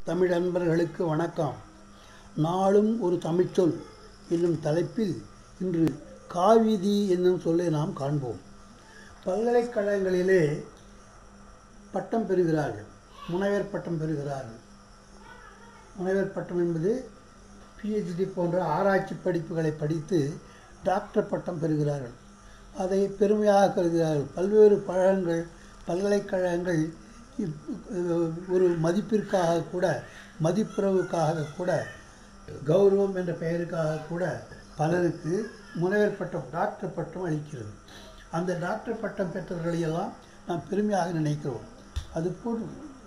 தமிழ் அன்பர்களுக்கு வணக்கம் நாளும் ஒரு தமிழ்ச்சொல் என்னும் தலைப்பில் இன்று காவிதி என்னும் சொல்லை நாம் காண்போம் பல்கலைக்கழகங்களிலே பட்டம் பெறுகிறார்கள் முனைவர் பட்டம் பெறுகிறார்கள் முனைவர் பட்டம் என்பது பிஹெச்டி போன்ற ஆராய்ச்சி படிப்புகளை படித்து டாக்டர் பட்டம் பெறுகிறார்கள் அதை பெருமையாக கருதுகிறார்கள் பல்வேறு பழங்கள் பல்கலைக்கழகங்கள் இப்- ஒரு மதிப்பிற்காக கூட மதிப்புறவுக்காக கூட கௌரவம் என்ற பெயருக்காக கூட பலருக்கு முனைவர் பட்டம் டாக்டர் பட்டம் அளிக்கிறது அந்த டாக்டர் பட்டம் பெற்றவர்களையெல்லாம் நாம் பெருமையாக நினைக்கிறோம் அதுபோல்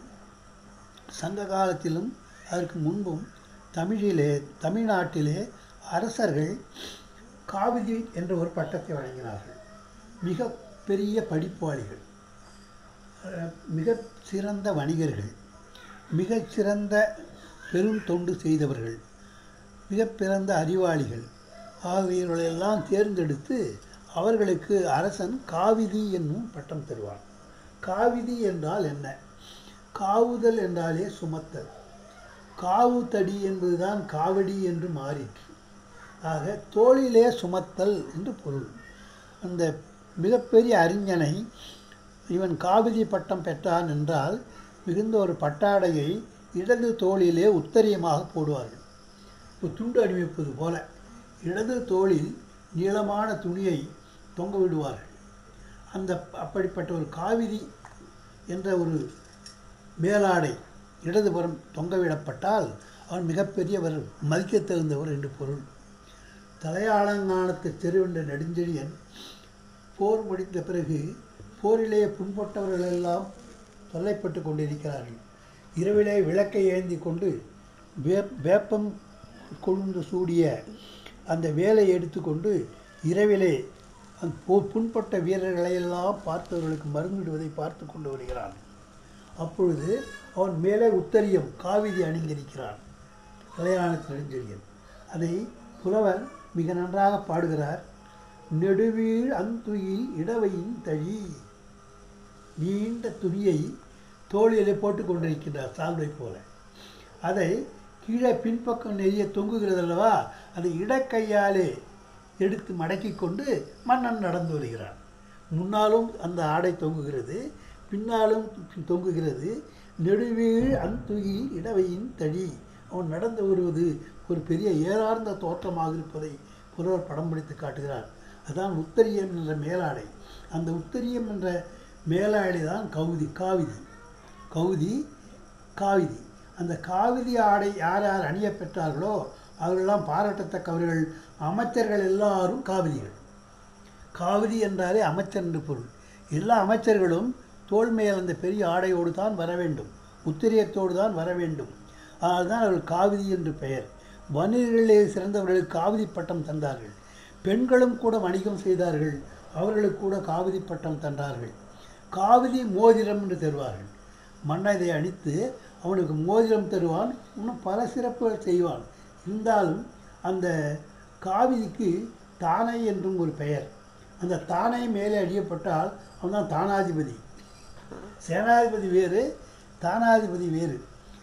சங்க காலத்திலும் அதற்கு முன்பும் தமிழிலே தமிழ்நாட்டிலே அரசர்கள் காவிதி என்ற ஒரு பட்டத்தை வழங்கினார்கள் மிக பெரிய படிப்பாளிகள் அஹ், மிகச் சிறந்த வணிகர்கள் மிகச் சிறந்த பெரும் தொண்டு செய்தவர்கள் மிகப் பிறந்த அறிவாளிகள் ஆகியவர்களெல்லாம் தேர்ந்தெடுத்து அவர்களுக்கு அரசன் காவிதி என்னும் பட்டம் தருவான் காவிதி என்றால் என்ன காவுதல் என்றாலே சுமத்தல் காவு தடி என்பதுதான் காவடி என்று மாறிற்று ஆக தோளிலே சுமத்தல் என்று பொருள் அந்த மிகப்பெரிய அறிஞனை இவன் காவிதி பட்டம் பெற்றான் என்றால் மிகுந்த ஒரு பட்டாடையை இடது தோளிலே உத்தரியமாக போடுவார்கள் இப்போ துண்டு அணிவிப்பது போல இடது தோளில் நீளமான துணியை தொங்க விடுவார்கள் அந்த அப்படிப்பட்ட ஒரு காவிதி என்ற ஒரு மேலாடை இடதுபுறம் தொங்கவிடப்பட்டால் அவன் மிகப்பெரியவர் மதிக்கத் தகுந்தவர் என்று பொருள் தலையாளங்கானத்து தெருவென்ற நெடுஞ்செழியன் போர் முடிந்த பிறகு போரிலே புண்பட்டவர்களெல்லாம் தொல்லைப்பட்டு கொண்டிருக்கிறார்கள் இரவிலே விளக்கை ஏந்தி கொண்டு வே வேப்பம் கொழுந்து சூடிய அந்த வேலை எடுத்துக்கொண்டு இரவிலே அந்த பு- புண்பட்ட வீரர்களையெல்லாம் பார்த்தவர்களுக்கு மருந்திடுவதை பார்த்து கொண்டு வருகிறான் அப்பொழுது அவன் மேலே உத்தரியம் காவிதி அணிந்திருக்கிறான் கல்யாண நெடுஞ்செழியன் அதை புலவர் மிக நன்றாக பாடுகிறார் நெடுவீழ் அந்துயில் இடவையின் தழி நீண்ட துணியை தோளிலே போட்டு கொண்டிருக்கிறார் சால்வை போல அதை கீழே பின்பக்கம் நெறிய தொங்குகிறது அல்லவா அதை இடக்கையாலே எடுத்து மடக்கி கொண்டு மன்னன் நடந்து வருகிறான் முன்னாலும் அந்த ஆடை தொங்குகிறது பின்னாலும் தொங்குகிறது நெடுவீழ் அந்துயில் இடவையின் தழி அவன் நடந்து வருவது ஒரு பெரிய ஏறார்ந்த தோற்றமாக இருப்பதை புலவர் படம் பிடித்து காட்டுகிறார் அதான் உத்தரியம் என்ற மேலாடை அந்த உத்தரியம் என்ற மேலாடை தான் கவுதி காவிதி கவுதி காவிதி அந்த காவிதி ஆடை யார் யார் அணிய பெற்றார்களோ அவர்களெல்லாம் பாராட்டத்தக்கவர்கள் அமைச்சர்கள் எல்லாரும் காவிதிகள் காவிதி என்றாலே அமைச்சர் என்று பொருள் எல்லா அமைச்சர்களும் தோள் மேல் அந்த பெரிய ஆடையோடு தான் வர வேண்டும் உத்திரியத்தோடு தான் வர வேண்டும் அதனால்தான் அவர்கள் காவிதி என்று பெயர் வணிகர்களே சிறந்தவர்களுக்கு காவிதி பட்டம் தந்தார்கள் பெண்களும் கூட வணிகம் செய்தார்கள் அவர்களுக்கு கூட காவிதி பட்டம் தந்தார்கள் காவிதி மோதிரம் என்று தருவார்கள் மன்னதை அணித்து அவனுக்கு மோதிரம் தருவான் இன்னும் பல சிறப்புகள் செய்வான் இருந்தாலும் அந்த காவிதிக்கு தானை என்றும் ஒரு பெயர் அந்த தானை மேலே அழியப்பட்டால் அவன்தான் தானாதிபதி சேனாதிபதி வேறு தானாதிபதி வேறு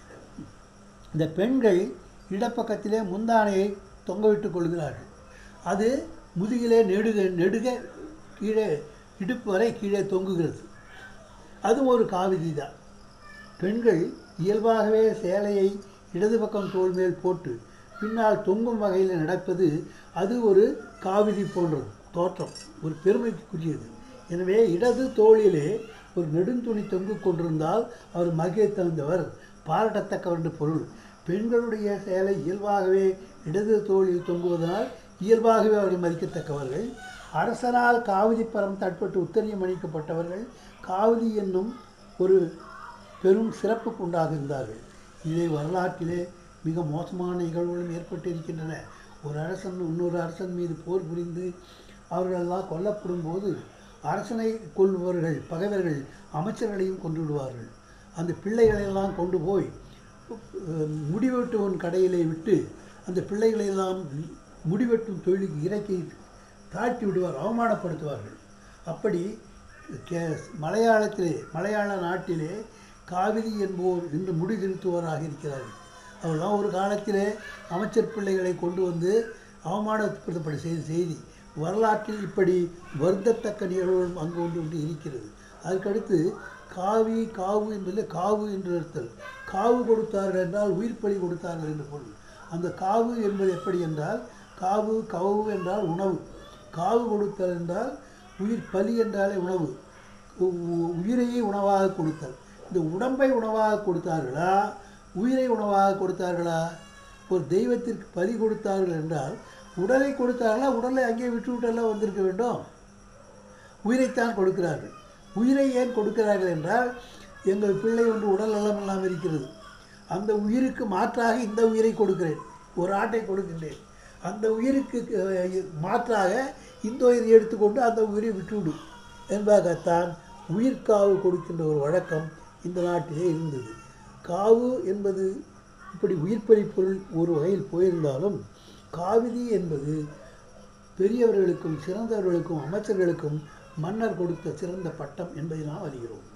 இந்த பெண்கள் இடப்பக்கத்திலே முந்தானையை தொங்கவிட்டுக் கொள்கிறார்கள் அது முதுகிலே நெடுக நெடுக கீழே இடுப்பு வரை கீழே தொங்குகிறது அதுவும் ஒரு காவிதி தான் பெண்கள் இயல்பாகவே சேலையை இடது பக்கம் தோள் மேல் போட்டு பின்னால் தொங்கும் வகையில் நடப்பது அது ஒரு காவிதி போன்றது தோற்றம் ஒரு பெருமைக்குரியது எனவே இடது தோளிலே ஒரு நெடுந்துணி தொங்கிக் கொண்டிருந்தால் அவர் மகிழ தகுந்தவர் பாராட்டத்தக்கவர் என்று பொருள் பெண்களுடைய சேலை இயல்பாகவே இடது தோளில் தொங்குவதனால் இயல்பாகவே அவர்கள் மதிக்கத்தக்கவர்கள் அரசனால் காவிதி பரம் தட்பட்டு உத்தரியம் அளிக்கப்பட்டவர்கள் காவிதி என்னும் ஒரு பெரும் சிறப்புக்கு உண்டாக இருந்தார்கள் இதை வரலாற்றிலே மிக மோசமான நிகழ்வுகளும் ஏற்பட்டிருக்கின்றன ஒரு அரசன் இன்னொரு அரசன் மீது போர் புரிந்து அவர்களெல்லாம் கொல்லப்படும் போது அரசனை கொள்பவர்கள் பகைவர்கள் அமைச்சர்களையும் கொண்டு விடுவார்கள் அந்த பிள்ளைகளெல்லாம் கொண்டு போய் அஹ், முடிவெட்டுவன் கடையிலே விட்டு அந்த பிள்ளைகளெல்லாம் முடிவெட்டும் தொழிலுக்கு இறக்கி தாழ்த்தி விடுவார் அவமானப்படுத்துவார்கள் அப்படி கே மலையாளத்திலே மலையாள நாட்டிலே காவிரி என்போர் இன்று முடிதிருத்துவோராக இருக்கிறார்கள் அவர்களாம் ஒரு காலத்திலே அமைச்சர் பிள்ளைகளை கொண்டு வந்து அவமானப்படுத்தப்பட்ட செய்தி செய்தி வரலாற்றில் இப்படி வருந்தத்தக்க நிகழ்வுகளும் அங்கு ஒன்று ஒன்று இருக்கிறது அதுக்கடுத்து காவி காவு என்பதில் காவு என்று அர்த்தம் காவு கொடுத்தார்கள் என்றால் உயிர் பலி கொடுத்தார்கள் என்று பொருள் அந்த காவு என்பது எப்படி என்றால் காவு கவு என்றால் உணவு காவு கொடுத்தல் என்றால் உயிர் பலி என்றாலே உணவு உ- உ- உயிரையே உணவாக கொடுத்தல் இந்த உடம்பை உணவாக கொடுத்தார்களா உயிரை உணவாக கொடுத்தார்களா ஒரு தெய்வத்திற்கு பலி கொடுத்தார்கள் என்றால் உடலை கொடுத்தார்களா உடலை அங்கே விட்டு விட்டெல்லாம் வந்திருக்க வேண்டும் உயிரைத்தான் கொடுக்கிறார்கள் உயிரை ஏன் கொடுக்கிறார்கள் என்றால் எங்கள் பிள்ளை ஒன்று உடல் நலம் இல்லாமல் இருக்கிறது அந்த உயிருக்கு மாற்றாக இந்த உயிரை கொடுக்கிறேன் ஒரு ஆட்டை கொடுக்கின்றேன் அந்த உயிருக்கு அஹ், மாற்றாக இந்த உயிரை எடுத்துக்கொண்டு அந்த உயிரை விட்டுவிடும் என்பதாகத்தான் உயிர்காவு கொடுக்கின்ற ஒரு வழக்கம் இந்த நாட்டிலே இருந்தது காவு என்பது இப்படி உயிர்ப்பலி பொருள் ஒரு வகையில் போயிருந்தாலும் காவிரி என்பது பெரியவர்களுக்கும் சிறந்தவர்களுக்கும் அமைச்சர்களுக்கும் மன்னர் கொடுத்த சிறந்த பட்டம் என்பதை நாம் அறிகிறோம்